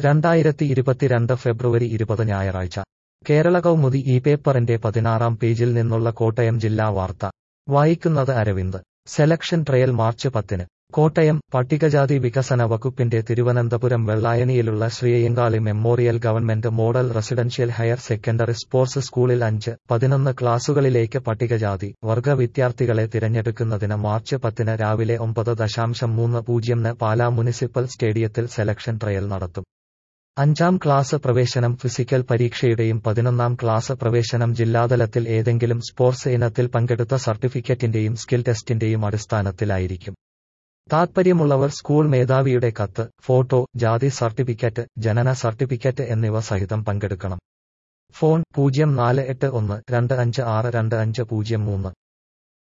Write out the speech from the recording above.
രണ്ടായിരത്തി ഇരുപത്തിരണ്ട് ഫെബ്രുവരി ഇരുപത് ഞായറാഴ്ച കേരള കൗമുദി ഈ പേപ്പറിന്റെ പതിനാറാം പേജിൽ നിന്നുള്ള കോട്ടയം ജില്ലാ വാർത്ത വായിക്കുന്നത് അരവിന്ദ് സെലക്ഷൻ ട്രയൽ മാർച്ച് പത്തിന് കോട്ടയം പട്ടികജാതി വികസന വകുപ്പിന്റെ തിരുവനന്തപുരം വെള്ളായണിയിലുള്ള Sree Ayyankali memorial government model residential higher secondary sports സ്കൂളിൽ അഞ്ച് പതിനൊന്ന് ക്ലാസുകളിലേക്ക് പട്ടികജാതി വർഗ വിദ്യാർത്ഥികളെ തിരഞ്ഞെടുക്കുന്നതിന് മാർച്ച് പത്തിന് രാവിലെ ഒമ്പത് ദശാംശം മൂന്ന് പൂജ്യംന് പാലാ മുനിസിപ്പൽ സ്റ്റേഡിയത്തിൽ സെലക്ഷൻ ട്രയൽ നടത്തും അഞ്ചാം ക്ലാസ് പ്രവേശനം ഫിസിക്കൽ പരീക്ഷയുടെയും പതിനൊന്നാം ക്ലാസ് പ്രവേശനം ജില്ലാതലത്തിൽ ഏതെങ്കിലും സ്പോർട്സ് ഇനത്തിൽ പങ്കെടുത്ത സർട്ടിഫിക്കറ്റിന്റെയും സ്കിൽ ടെസ്റ്റിന്റെയും അടിസ്ഥാനത്തിലായിരിക്കും താത്പര്യമുള്ളവർ സ്കൂൾ മേധാവിയുടെ കത്ത് ഫോട്ടോ ജാതി സർട്ടിഫിക്കറ്റ് ജനന സർട്ടിഫിക്കറ്റ് എന്നിവ സഹിതം പങ്കെടുക്കണം ഫോൺ പൂജ്യം നാല് എട്ട് ഒന്ന് രണ്ട് അഞ്ച് ആറ് രണ്ട് അഞ്ച് പൂജ്യം മൂന്ന്